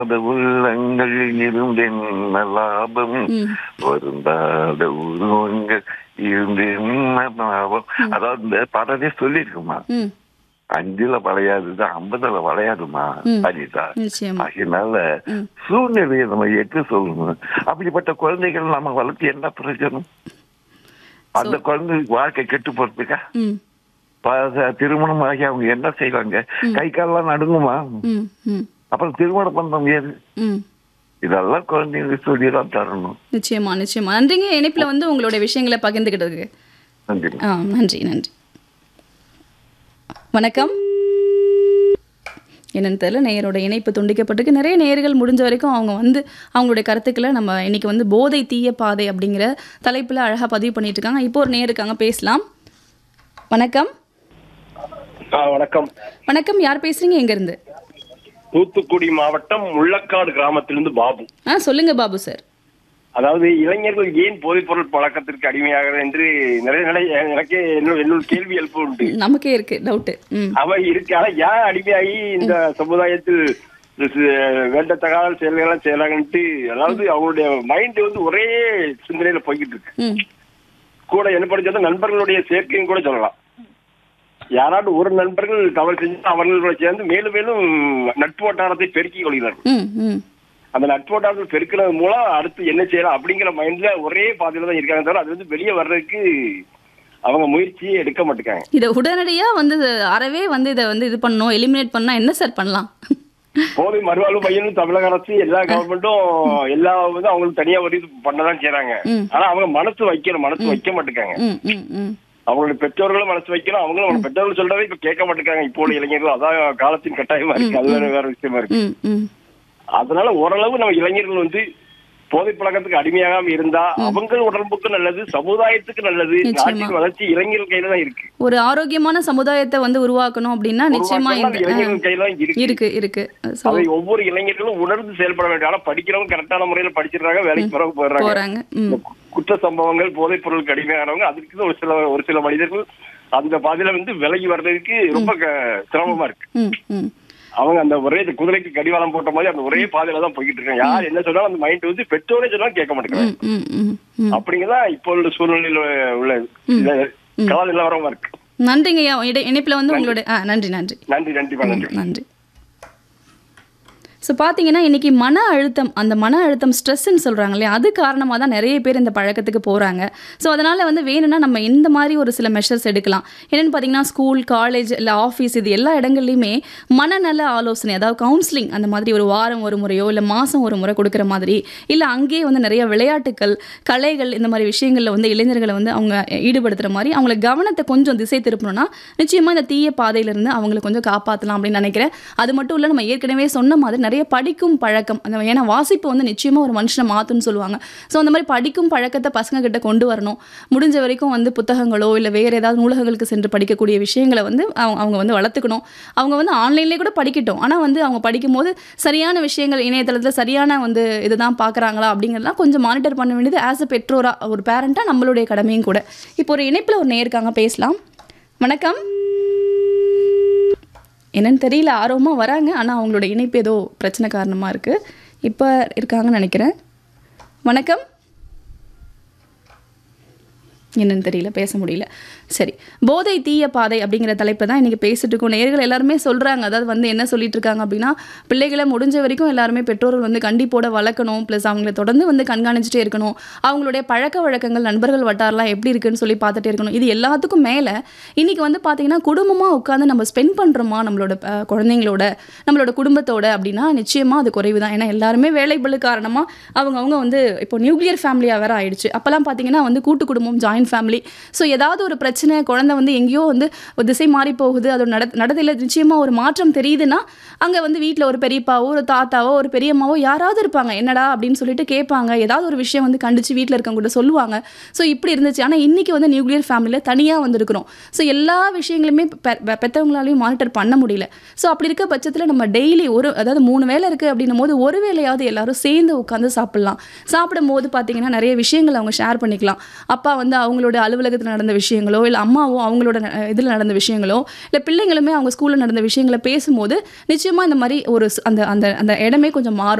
அந்த உள்ளங்கள் இருந்தென்ன லாபம் ம். வருந்தாத உருவங்கள் இருந்தென்ன லாபம் அதாவது இந்த பாடலே சொல்லியிருக்குமா ம் அஞ்சுல வளையாதுதான் ஐம்பதுல வளையாதுமா ம். அனிதா நிச்சயமா அதனால ம். சூழ்நிலையை நம்ம ஏற்று சொல்லணும் அப்படிப்பட்ட குழந்தைகள் நம்ம வளர்த்து என்ன பிரயோஜனம் அந்த குழந்தைக்கு வாழ்க்கை கெட்டு போறதுக்கா ம் ப- திருமணம் ஆகி அவங்க என்ன செய்வாங்க கை காலெல்லாம் நடுங்குமா ம் ம் அப்புறம் திருமணம் பண்றோம் ஏது ம் இதெல்லாம் குழந்தைங்களுக்கு சொல்லி தான் தரணும் நிச்சயமா நிச்சயமா நன்றிங்க இணைப்பில் வந்து உங்களோட விஷயங்களை பகிர்ந்துக்கிட்டதுக்கு நன்றி ஆ நன்றி நன்றி வணக்கம் என்னன்னு தெரியல நேயரோட இணைப்பு துண்டிக்கப்பட்டிருக்கு நிறைய நேயர்கள் முடிஞ்ச வரைக்கும் அவங்க வந்து அவங்களுடைய கருத்துக்களை நம்ம இன்னைக்கு வந்து போதை தீய பாதை அப்படிங்கிற தலைப்பில் அழகாக பதிவு பண்ணிட்டு இருக்காங்க இப்போ ஒரு நேர் இருக்காங்க பேசலாம் வணக்கம் ஆ, வணக்கம் வணக்கம் யார் பேசுறீங்க எங்கேருந்து தூத்துக்குடி மாவட்டம் முள்ளக்காடு கிராமத்திலிருந்து பாபு ஆ சொல்லுங்க பாபு சார் அதாவது இளைஞர்கள் ஏன் போதைப்பொருள் பழக்கத்திற்கு அடிமையாகிறது என்று நிறைய நிலை எனக்கே என்னோட என்னோட கேள்வி எழுப்பு உண்டு நமக்கே இருக்கு டவுட்டு ம் அவ இருக்கு ஆனா ஏன் அடிமையாகி இந்த சமுதாயத்தில் இந்த சி- வேண்டத்தகாத செயல்கள்லாம் செய்யலாங்கன்ட்டு அதாவது அவங்களுடைய மைண்ட் வந்து ஒரே சிந்தனையில போய்கிட்டு இருக்கு ம் கூட என்ன படிச்சது நண்பர்களுடைய சேர்க்கையும் கூட சொல்லலாம் யாராவது ஒரு நண்பர்கள் தவறு செஞ்சு அவர்களோட சேர்ந்து மேலும் மேலும் நட்பு வட்டாரத்தை பெருக்கிக் கொள்கிறார்கள் ம் ம் அந்த நட்போட்டார்கள் பெருக்கிறது மூலம் அடுத்து என்ன செய்யலாம் அப்படிங்கிற மைண்ட்ல ஒரே பாதையில தான் இருக்காங்க தவிர அது வந்து வெளியே வர்றதுக்கு அவங்க முயற்சியே எடுக்க மாட்டேங்காங்க இதை உடனடியாக வந்து அறவே வந்து இதை வந்து இது பண்ணணும் எலிமினேட் பண்ணால் என்ன சார் பண்ணலாம் போதை மறுவாழ்வு மையம் தமிழக அரசு எல்லா கவர்மெண்ட்டும் எல்லா வந்து அவங்களுக்கு தனியா ஒரு இது பண்ணதான் செய்யறாங்க ம். ஆனா அவங்க மனசு வைக்கணும் மனசு வைக்க மாட்டேங்காங்க ம் ம் ம் அவங்களுடைய பெற்றோர்களும் மனசு வைக்கணும் அவங்களும் அவங்க பெற்றோர்கள் சொல்றதை இப்ப கேட்க மாட்டேங்காங்க இப்போ உள்ள இளைஞர்கள் அதான் காலத்தின் கட்டாயமா இருக்கு அது வேற வேற விஷயமா இருக்கு ம் ம் அதனால ஓரளவு நம்ம இளைஞர்கள் வந்து போதை பழக்கத்துக்கு அடிமையாகாம இருந்தா அவங்க உடம்புக்கு நல்லது சமுதாயத்துக்கு நல்லது நிச்சயமா. நாட்டின் வளர்ச்சி இளைஞர்கள் கையில தான் இருக்கு ஒரு ஆரோக்கியமான சமுதாயத்தை வந்து உருவாக்கணும் அப்படின்னா நிச்சயமா உருவாக்கணும்னா இந்த இளைஞர்கள் கையில தான் ஆ, இருக்கு இருக்கு இருக்கு So, அதை ஒவ்வொரு இளைஞர்களும் உணர்ந்து செயல்பட வேண்டும் ஆனா படிக்கிறவங்க கரெக்டான முறையில படிச்சிடுறாங்க வேலைக்கு போறவங்க போயிடுறாங்க போறாங்க ம் இந்த குற்ற சம்பவங்கள் போதைப் பொருளுக்கு அடிமையானவங்க அதுக்கு ஒரு சில ஒரு சில மனிதர்கள் அந்த பாதையில வந்து விலகி வர்றதுக்கு ரொம்ப க- சிரமமா இருக்கு ம் ம் அவங்க அந்த ஒரே இந்த குதிரைக்கு கடிவாளம் போட்ட மாதிரி அந்த ஒரே பாதையில தான் போய்கிட்டு இருக்காங்க யார் என்ன சொன்னாலும் அந்த மைண்ட் வந்து பெற்றோரே சொன்னாலும் கேட்க மாட்டேங்கிறாங்க ம் ம் ம் ம் அப்படிங்கதான் இப்போ உள்ள சூழ்நிலையில உள்ள இந்த கால நிலவரமா இருக்கு நன்றிங்க ஐயா இடை இணைப்பில் வந்து உங்களோட ஆ நன்றி நன்றி நன்றி நன்றிப்பா நன்றி நன்றி ஸோ பார்த்தீங்கன்னா இன்னைக்கு மன அழுத்தம் அந்த மன அழுத்தம் ஸ்ட்ரெஸ்ன்னு சொல்கிறாங்க இல்லையா அது காரணமாக தான் நிறைய பேர் இந்த பழக்கத்துக்கு போகிறாங்க ஸோ அதனால் வந்து வேணும்னா நம்ம இந்த மாதிரி ஒரு சில மெஷர்ஸ் எடுக்கலாம் என்னென்னு பார்த்தீங்கன்னா ஸ்கூல் காலேஜ் இல்லை ஆஃபீஸ் இது எல்லா இடங்கள்லையுமே மனநல ஆலோசனை அதாவது கவுன்சிலிங் அந்த மாதிரி ஒரு வாரம் ஒரு முறையோ இல்லை மாதம் ஒரு முறை கொடுக்குற மாதிரி இல்லை அங்கேயே வந்து நிறைய விளையாட்டுக்கள் கலைகள் இந்த மாதிரி விஷயங்களில் வந்து இளைஞர்களை வந்து அவங்க ஈடுபடுத்துகிற மாதிரி அவங்கள கவனத்தை கொஞ்சம் திசை திருப்பணும்னா நிச்சயமாக இந்த தீய பாதையிலிருந்து அவங்களை கொஞ்சம் காப்பாற்றலாம் அப்படின்னு நினைக்கிறேன் அது மட்டும் இல்லை நம்ம ஏற்கனவே சொன்ன மாதிரி நிறைய படிக்கும் பழக்கம் அந்த ஏன்னா வாசிப்பு வந்து நிச்சயமாக ஒரு மனுஷனை மாற்றும்னு சொல்லுவாங்க ஸோ அந்த மாதிரி படிக்கும் பழக்கத்தை பசங்க கிட்ட கொண்டு வரணும் முடிஞ்ச வரைக்கும் வந்து புத்தகங்களோ இல்லை வேறு ஏதாவது நூலகங்களுக்கு சென்று படிக்கக்கூடிய விஷயங்களை வந்து அவங்க அவங்க வந்து வளர்த்துக்கணும் அவங்க வந்து ஆன்லைன்லேயே கூட படிக்கட்டும் ஆனால் வந்து அவங்க படிக்கும்போது சரியான விஷயங்கள் இணையதளத்தில் சரியான வந்து இதுதான் பார்க்குறாங்களா அப்படிங்கிறதெல்லாம் கொஞ்சம் மானிட்டர் பண்ண வேண்டியது ஆஸ் அ பெற்றோராக ஒரு பேரண்ட்டாக நம்மளுடைய கடமையும் கூட இப்போ ஒரு இணைப்பில் ஒரு நேர்காங்க பேசலாம் வணக்கம் என்னன்னு தெரியல ஆர்வமாக வராங்க ஆனால் அவங்களோட இணைப்பு ஏதோ பிரச்சனை காரணமாக இருக்குது இப்போ இருக்காங்கன்னு நினைக்கிறேன் வணக்கம் என்னன்னு தெரியல பேச முடியல சரி போதை தீய பாதை அப்படிங்கிற தலைப்பை தான் இன்றைக்கி பேசிட்டு இருக்கோம் நேர்கள் எல்லாருமே சொல்கிறாங்க அதாவது வந்து என்ன சொல்லிட்டு இருக்காங்க அப்படின்னா பிள்ளைகளை முடிஞ்ச வரைக்கும் எல்லாருமே பெற்றோர்கள் வந்து கண்டிப்போட வளர்க்கணும் ப்ளஸ் அவங்கள தொடர்ந்து வந்து கண்காணிச்சுட்டே இருக்கணும் அவங்களுடைய பழக்க வழக்கங்கள் நண்பர்கள் வட்டாரெலாம் எப்படி இருக்குன்னு சொல்லி பார்த்துட்டே இருக்கணும் இது எல்லாத்துக்கும் மேலே இன்றைக்கி வந்து பார்த்தீங்கன்னா குடும்பமாக உட்காந்து நம்ம ஸ்பெண்ட் பண்ணுறோமா நம்மளோட அஹ், குழந்தைங்களோட நம்மளோட குடும்பத்தோட அப்படின்னா நிச்சயமாக அது குறைவு தான் ஏன்னா எல்லாருமே வேலை பளு காரணமாக அவங்க அவங்க வந்து இப்போ நியூக்ளியர் ஃபேமிலியாக வேற ஆயிடுச்சு அப்போல்லாம் பார்த்தீங்கன்னா வந்து கூட்டு குடும்பம் ஜாயின்ட் ஃபேமிலி ஸோ ஏதாவது ஒரு பிரச்சனை குழந்தை வந்து எங்கேயோ வந்து ஒரு திசை மாறி போகுது அதோட நட நடத்தையில் நிச்சயமாக ஒரு மாற்றம் தெரியுதுன்னா அங்கே வந்து வீட்டில் ஒரு பெரியப்பாவோ ஒரு தாத்தாவோ ஒரு பெரியம்மாவோ யாராவது இருப்பாங்க என்னடா அப்படின்னு சொல்லிட்டு கேட்பாங்க ஏதாவது ஒரு விஷயம் வந்து கண்டிச்சு வீட்டில் இருக்கவங்க கூட சொல்லுவாங்க ஸோ இப்படி இருந்துச்சு ஆனால் இன்னைக்கு வந்து நியூக்ளியர் ஃபேமிலியில் தனியாக வந்திருக்கிறோம் ஸோ எல்லா விஷயங்களுமே பெ- பெ- பெத்தவங்களாலையும் மானிட்டர் பண்ண முடியல ஸோ அப்படி இருக்க பட்சத்தில் நம்ம டெய்லி ஒரு அதாவது மூணு வேளை இருக்குது அப்படின்னும் போது ஒரு வேளையாவது எல்லாரும் சேர்ந்து உட்காந்து சாப்பிட்லாம் சாப்பிடும் போது பார்த்தீங்கன்னா நிறைய விஷயங்கள் அவங்க ஷேர் பண்ணிக்கலாம் அப்பா வந்து அவங்களோட அலுவலகத்தில் நடந்த விஷயங்களோ இல்லை இல்லை அம்மாவோ அவங்களோட இதில் நடந்த விஷயங்களோ இல்லை பிள்ளைங்களுமே அவங்க ஸ்கூலில் நடந்த விஷயங்களை பேசும்போது நிச்சயமாக இந்த மாதிரி ஒரு ஸ்- அந்த அந்த அந்த இடமே கொஞ்சம் மாறும்